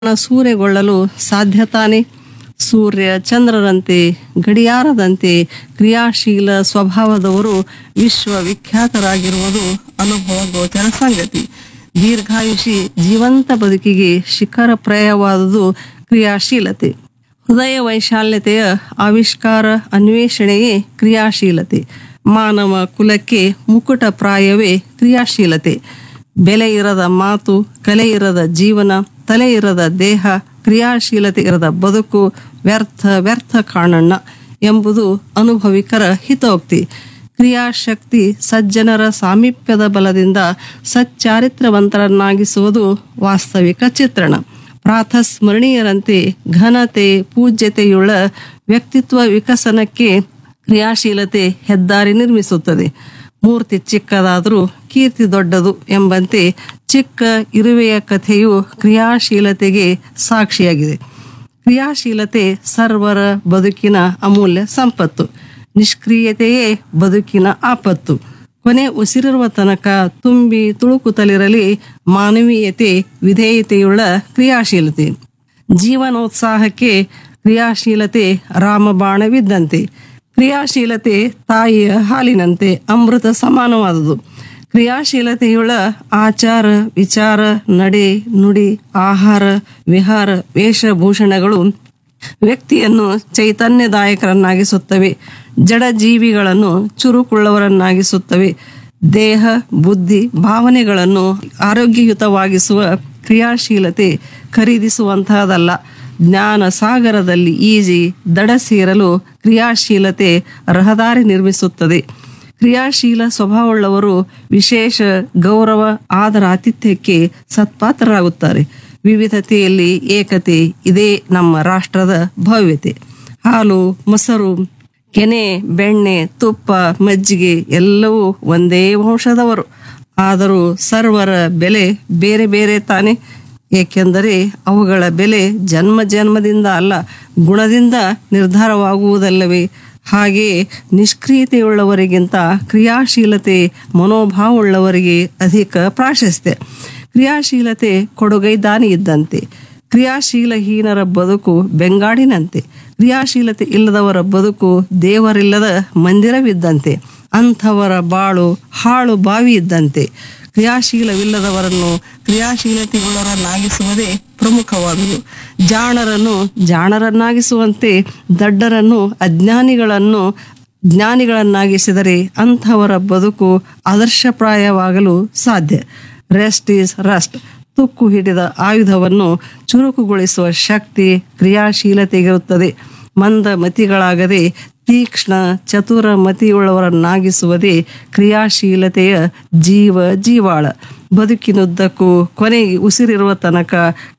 ಸೂರೆಗೊಳ್ಳಲು ಸಾಧ್ಯ ತಾನೆ ಸೂರ್ಯ ಚಂದ್ರರಂತೆ ಗಡಿಯಾರದಂತೆ ಕ್ರಿಯಾಶೀಲ ಸ್ವಭಾವದವರು ವಿಶ್ವವಿಖ್ಯಾತರಾಗಿರುವುದು ಅನುಭವ ಗೋಚರ ಸಂಗತಿ ದೀರ್ಘಾಯುಷಿ ಜೀವಂತ ಬದುಕಿಗೆ ಶಿಖರಪ್ರಾಯವಾದುದು ಕ್ರಿಯಾಶೀಲತೆ ಹೃದಯ ವೈಶಾಲ್ಯತೆಯ ಆವಿಷ್ಕಾರ ಅನ್ವೇಷಣೆಯೇ ಕ್ರಿಯಾಶೀಲತೆ ಮಾನವ ಕುಲಕ್ಕೆ ಮುಕುಟಪ್ರಾಯವೇ ಕ್ರಿಯಾಶೀಲತೆ ಬೆಲೆ ಇರದ ಮಾತು ಕಲೆ ಇರದ ಜೀವನ ತಲೆ ಇರದ ದೇಹ ಕ್ರಿಯಾಶೀಲತೆ ಇರದ ಬದುಕು ವ್ಯರ್ಥ ವ್ಯರ್ಥ ಕಾಣಣ್ಣ ಎಂಬುದು ಅನುಭವಿಕರ ಹಿತೋಕ್ತಿ ಕ್ರಿಯಾಶಕ್ತಿ ಸಜ್ಜನರ ಸಾಮೀಪ್ಯದ ಬಲದಿಂದ ಸಚ್ಚಾರಿತ್ರವಂತರನ್ನಾಗಿಸುವುದು ವಾಸ್ತವಿಕ ಚಿತ್ರಣ ಪ್ರಾತಸ್ಮರಣೀಯರಂತೆ ಘನತೆ ಪೂಜ್ಯತೆಯುಳ್ಳ ವ್ಯಕ್ತಿತ್ವ ವಿಕಸನಕ್ಕೆ ಕ್ರಿಯಾಶೀಲತೆ ಹೆದ್ದಾರಿ ನಿರ್ಮಿಸುತ್ತದೆ ಮೂರ್ತಿ ಚಿಕ್ಕದಾದರೂ ಕೀರ್ತಿ ದೊಡ್ಡದು ಎಂಬಂತೆ ಚಿಕ್ಕ ಇರುವೆಯ ಕಥೆಯು ಕ್ರಿಯಾಶೀಲತೆಗೆ ಸಾಕ್ಷಿಯಾಗಿದೆ ಕ್ರಿಯಾಶೀಲತೆ ಸರ್ವರ ಬದುಕಿನ ಅಮೂಲ್ಯ ಸಂಪತ್ತು ನಿಷ್ಕ್ರಿಯತೆಯೇ ಬದುಕಿನ ಆಪತ್ತು ಕೊನೆ ಉಸಿರಿರುವ ತನಕ ತುಂಬಿ ತುಳುಕುತ್ತಲಿರಲಿ ಮಾನವೀಯತೆ ವಿಧೇಯತೆಯುಳ್ಳ ಕ್ರಿಯಾಶೀಲತೆ ಜೀವನೋತ್ಸಾಹಕ್ಕೆ ಕ್ರಿಯಾಶೀಲತೆ ರಾಮಬಾಣವಿದ್ದಂತೆ ಕ್ರಿಯಾಶೀಲತೆ ತಾಯಿಯ ಹಾಲಿನಂತೆ ಅಮೃತ ಸಮಾನವಾದುದು ಕ್ರಿಯಾಶೀಲತೆಯುಳ್ಳ ಆಚಾರ ವಿಚಾರ ನಡೆ ನುಡಿ ಆಹಾರ ವಿಹಾರ ವೇಷಭೂಷಣಗಳು ವ್ಯಕ್ತಿಯನ್ನು ಚೈತನ್ಯದಾಯಕರನ್ನಾಗಿಸುತ್ತವೆ ಜಡ ಜೀವಿಗಳನ್ನು ಚುರುಕುಳ್ಳವರನ್ನಾಗಿಸುತ್ತವೆ ದೇಹ ಬುದ್ಧಿ ಭಾವನೆಗಳನ್ನು ಆರೋಗ್ಯಯುತವಾಗಿಸುವ ಕ್ರಿಯಾಶೀಲತೆ ಖರೀದಿಸುವಂತಹದಲ್ಲ ಜ್ಞಾನ ಸಾಗರದಲ್ಲಿ ಈಜಿ ದಡ ಸೇರಲು ಕ್ರಿಯಾಶೀಲತೆ ರಹದಾರಿ ನಿರ್ಮಿಸುತ್ತದೆ ಕ್ರಿಯಾಶೀಲ ಸ್ವಭಾವವುಳ್ಳವರು ವಿಶೇಷ ಗೌರವ ಆದರ ಆತಿಥ್ಯಕ್ಕೆ ಸತ್ಪಾತ್ರರಾಗುತ್ತಾರೆ ವಿವಿಧತೆಯಲ್ಲಿ ಏಕತೆ ಇದೇ ನಮ್ಮ ರಾಷ್ಟ್ರದ ಭವ್ಯತೆ ಹಾಲು ಮೊಸರು ಕೆನೆ ಬೆಣ್ಣೆ ತುಪ್ಪ ಮಜ್ಜಿಗೆ ಎಲ್ಲವೂ ಒಂದೇ ವಂಶದವರು ಆದರೂ ಸರ್ವರ ಬೆಲೆ ಬೇರೆ ಬೇರೆ ತಾನೆ ಏಕೆಂದರೆ ಅವುಗಳ ಬೆಲೆ ಜನ್ಮ ಜನ್ಮದಿಂದ ಅಲ್ಲ ಗುಣದಿಂದ ನಿರ್ಧಾರವಾಗುವುದಲ್ಲವೇ ಹಾಗೆಯೇ ನಿಷ್ಕ್ರಿಯತೆಯುಳ್ಳವರಿಗಿಂತ ಕ್ರಿಯಾಶೀಲತೆ ಮನೋಭಾವವುಳ್ಳವರಿಗೆ ಅಧಿಕ ಪ್ರಾಶಸ್ತ್ಯ ಕ್ರಿಯಾಶೀಲತೆ ಕೊಡುಗೈ ದಾನಿ ಇದ್ದಂತೆ ಕ್ರಿಯಾಶೀಲಹೀನರ ಬದುಕು ಬೆಂಗಾಡಿನಂತೆ ಕ್ರಿಯಾಶೀಲತೆ ಇಲ್ಲದವರ ಬದುಕು ದೇವರಿಲ್ಲದ ಮಂದಿರವಿದ್ದಂತೆ ಅಂಥವರ ಬಾಳು ಹಾಳು ಬಾವಿ ಇದ್ದಂತೆ ಕ್ರಿಯಾಶೀಲವಿಲ್ಲದವರನ್ನು ಕ್ರಿಯಾಶೀಲತೆಯುಳ್ಳವರನ್ನಾಗಿಸುವುದೇ ಪ್ರಮುಖವಾದುದು ಜಾಣರನ್ನು ಜಾಣರನ್ನಾಗಿಸುವಂತೆ ದಡ್ಡರನ್ನು ಅಜ್ಞಾನಿಗಳನ್ನು ಜ್ಞಾನಿಗಳನ್ನಾಗಿಸಿದರೆ ಅಂಥವರ ಬದುಕು ಆದರ್ಶಪ್ರಾಯವಾಗಲು ಸಾಧ್ಯ ರೆಸ್ಟ್ ಈಸ್ ರಸ್ಟ್ ತುಕ್ಕು ಹಿಡಿದ ಆಯುಧವನ್ನು ಚುರುಕುಗೊಳಿಸುವ ಶಕ್ತಿ ಕ್ರಿಯಾಶೀಲತೆಗಿರುತ್ತದೆ ಮಂದ ಮತಿಗಳಾಗದೆ ತೀಕ್ಷ್ಣ ಚತುರ ಮತಿಯುಳ್ಳವರನ್ನಾಗಿಸುವುದೇ ಕ್ರಿಯಾಶೀಲತೆಯ ಜೀವ ಜೀವಾಳ ಬದುಕಿನುದ್ದಕ್ಕೂ ಕೊನೆಗೆ ಉಸಿರಿರುವ ತನಕ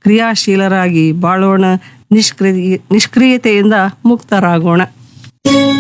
ಕ್ರಿಯಾಶೀಲರಾಗಿ ಬಾಳೋಣ ನಿಷ್ಕ್ರಿಯ ನಿಷ್ಕ್ರಿಯತೆಯಿಂದ ಮುಕ್ತರಾಗೋಣ